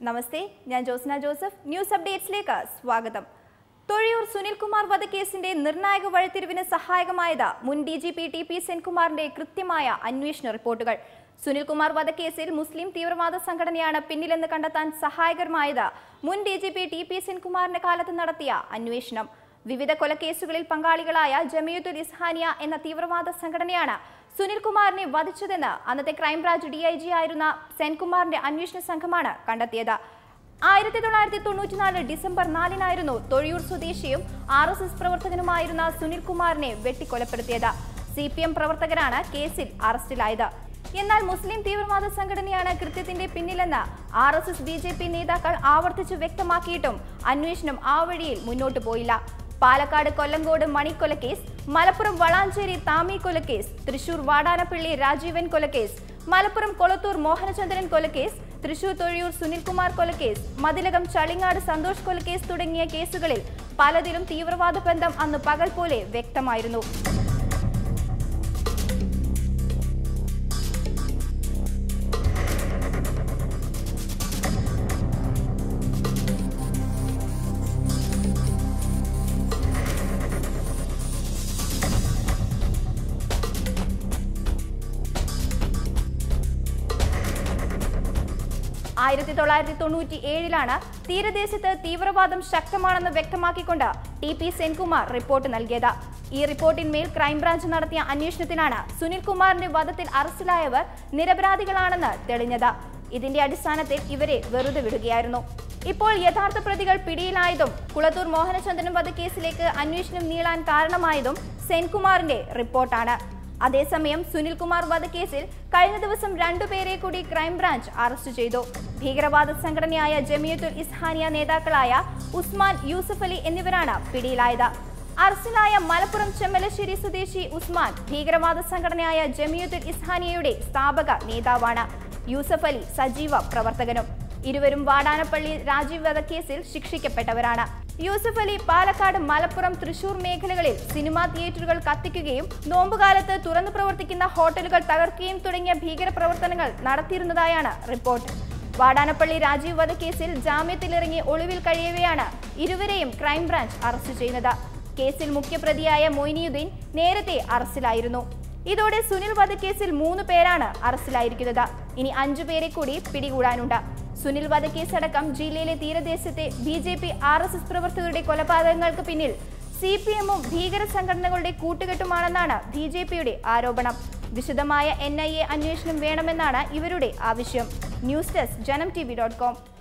നമസ്തേ ഞാൻ Josna Joseph news അപ്ഡേറ്റ്സിലേക്ക് സ്വാഗതം തൊഴിയൂർ സുനിൽകുമാർ വധക്കേസിന്റെ നിർണായക വഴിത്തിരിവിന് സഹായകമായത് മുൻ D G P T P സെൻകുമാറിന്റെ കൃത്യമായ അന്വേഷണ റിപ്പോർട്ടുകൾ സുനിൽകുമാർ വധക്കേസിൽ മുസ്ലിം തീവ്രവാദ സംഘടനയാണ് പിന്നിലെന്ന് കണ്ടെത്താൻ സഹായകരമായത് മുൻ D G P T P സെൻകുമാറിന്റെ കാലത്ത് നടത്തിയ അന്വേഷണം വിവിധ കൊലക്കേസുകളിൽ പങ്കാളികളായ ജമിയത്തുൽ ഇസ്ഹാനിയ എന്ന തീവ്രവാദ സംഘടനയാണ് സുനിൽകുമാറിനെ വധിച്ചതെന്ന് അന്നത്തെ ക്രൈംബ്രാഞ്ച് ഡി ഐ ജി ആയിരുന്ന സെൻകുമാറിന്റെ അന്വേഷണ സംഘമാണ് കണ്ടെത്തിയത് ആയിരത്തി തൊള്ളായിരത്തി തൊണ്ണൂറ്റിനാല് ഡിസംബർ നാലിനായിരുന്നു തൊഴിയൂർ സ്വദേശിയും ആർ എസ് എസ് പ്രവർത്തകനുമായിരുന്ന സുനിൽകുമാറിനെ വെട്ടിക്കൊലപ്പെടുത്തിയത് സി പി എം പ്രവർത്തകരാണ് കേസിൽ അറസ്റ്റിലായത് എന്നാൽ മുസ്ലിം തീവ്രവാദ സംഘടനയാണ് കൃത്യത്തിന്റെ പിന്നിലെന്ന് R S S B J P നേതാക്കൾ ആവർത്തിച്ച് വ്യക്തമാക്കിയിട്ടും അന്വേഷണം ആ വഴിയിൽ മുന്നോട്ട് പോയില്ല പാലക്കാട് കൊല്ലങ്കോട് മണിക്കൊലക്കേസ് മലപ്പുറം വളാഞ്ചേരി താമി കൊലക്കേസ് തൃശൂർ വാടാനപ്പള്ളി രാജീവൻ കൊലക്കേസ് മലപ്പുറം കൊളത്തൂർ മോഹനചന്ദ്രൻ കൊലക്കേസ് തൃശൂർ തൊഴിയൂർ സുനിൽകുമാർ കൊലക്കേസ് മതിലകം ചളിങ്ങാട് സന്തോഷ് കൊലക്കേസ് തുടങ്ങിയ കേസുകളിൽ പലതിലും തീവ്രവാദ ബന്ധം അന്ന് പകൽ പോലെ വ്യക്തമായിരുന്നു ആയിരത്തി തൊള്ളായിരത്തി തൊണ്ണൂറ്റി ഏഴിലാണ് തീരദേശത്ത് തീവ്രവാദം ശക്തമാണെന്ന് വ്യക്തമാക്കിക്കൊണ്ട് ടി പി സെൻകുമാർ റിപ്പോർട്ട് നൽകിയത് ഈ റിപ്പോർട്ടിന്മേൽ ക്രൈംബ്രാഞ്ച് നടത്തിയ അന്വേഷണത്തിലാണ് സുനിൽകുമാറിന്റെ വധത്തിൽ അറസ്റ്റിലായവർ നിരപരാധികളാണെന്ന് തെളിഞ്ഞത് ഇതിന്റെ അടിസ്ഥാനത്തിൽ ഇവരെ വെറുതെ വിടുകയായിരുന്നു ഇപ്പോൾ യഥാർത്ഥ പ്രതികൾ പിടിയിലായതും കുളത്തൂർ മോഹനചന്ദ്രൻ വധക്കേസിലേക്ക് അന്വേഷണം നീളാൻ കാരണമായതും സെൻകുമാറിന്റെ റിപ്പോർട്ടാണ് അതേസമയം സുനിൽകുമാർ വധക്കേസിൽ കഴിഞ്ഞ ദിവസം രണ്ടുപേരെ കൂടി ക്രൈംബ്രാഞ്ച് അറസ്റ്റ് ചെയ്തു ഭീകരവാദ സംഘടനയായ ജമിയത്തുൽ ഇസ്ഹാനിയ നേതാക്കളായ ഉസ്മാൻ യൂസഫ് അലി എന്നിവരാണ് പിടിയിലായത് അറസ്റ്റിലായ മലപ്പുറം ചെമ്മലശ്ശേരി സ്വദേശി ഉസ്മാൻ ഭീകരവാദ സംഘടനയായ ജമിയത്തുൽ ഇസ്ഹാനിയയുടെ സ്ഥാപക നേതാവാണ് യൂസഫ് അലി സജീവ പ്രവർത്തകനും ഇരുവരും വാടാനപ്പള്ളി രാജീവ് വധക്കേസിൽ ശിക്ഷിക്കപ്പെട്ടവരാണ് യൂസഫ് അലി പാലക്കാട് മലപ്പുറം തൃശൂർ മേഖലകളിൽ സിനിമാ തിയേറ്ററുകൾ കത്തിക്കുകയും നോമ്പുകാലത്ത് തുറന്നു പ്രവർത്തിക്കുന്ന ഹോട്ടലുകൾ തകർക്കുകയും തുടങ്ങിയ ഭീകര പ്രവർത്തനങ്ങൾ നടത്തിയിരുന്നതായാണ് റിപ്പോർട്ട് വാടാനപ്പള്ളി രാജീവ് വധക്കേസിൽ ജാമ്യത്തിലിറങ്ങി ഒളിവിൽ കഴിയവെയാണ് ഇരുവരെയും ക്രൈംബ്രാഞ്ച് അറസ്റ്റ് ചെയ്യുന്നത് കേസിൽ മുഖ്യപ്രതിയായ മൊയ്നിയുദ്ദീൻ നേരത്തെ അറസ്റ്റിലായിരുന്നു ഇതോടെ സുനിൽ വധക്കേസിൽ മൂന്ന് പേരാണ് അറസ്റ്റിലായിരിക്കുന്നത് ഇനി അഞ്ചു പേരെ കൂടി പിടികൂടാനുണ്ട് സുനിൽ വധക്കേസടക്കം ജില്ലയിലെ തീരദേശത്തെ B J P R S S പ്രവർത്തകരുടെ കൊലപാതകങ്ങൾക്ക് പിന്നിൽ സി പി എമ്മും ഭീകര സംഘടനകളുടെ കൂട്ടുകെട്ടുമാണെന്നാണ് ബി ജെ പിയുടെ ആരോപണം വിശദമായ എൻ ഐ എ അന്വേഷണം വേണമെന്നാണ് ഇവരുടെ ആവശ്യം news desk Janam T V dot com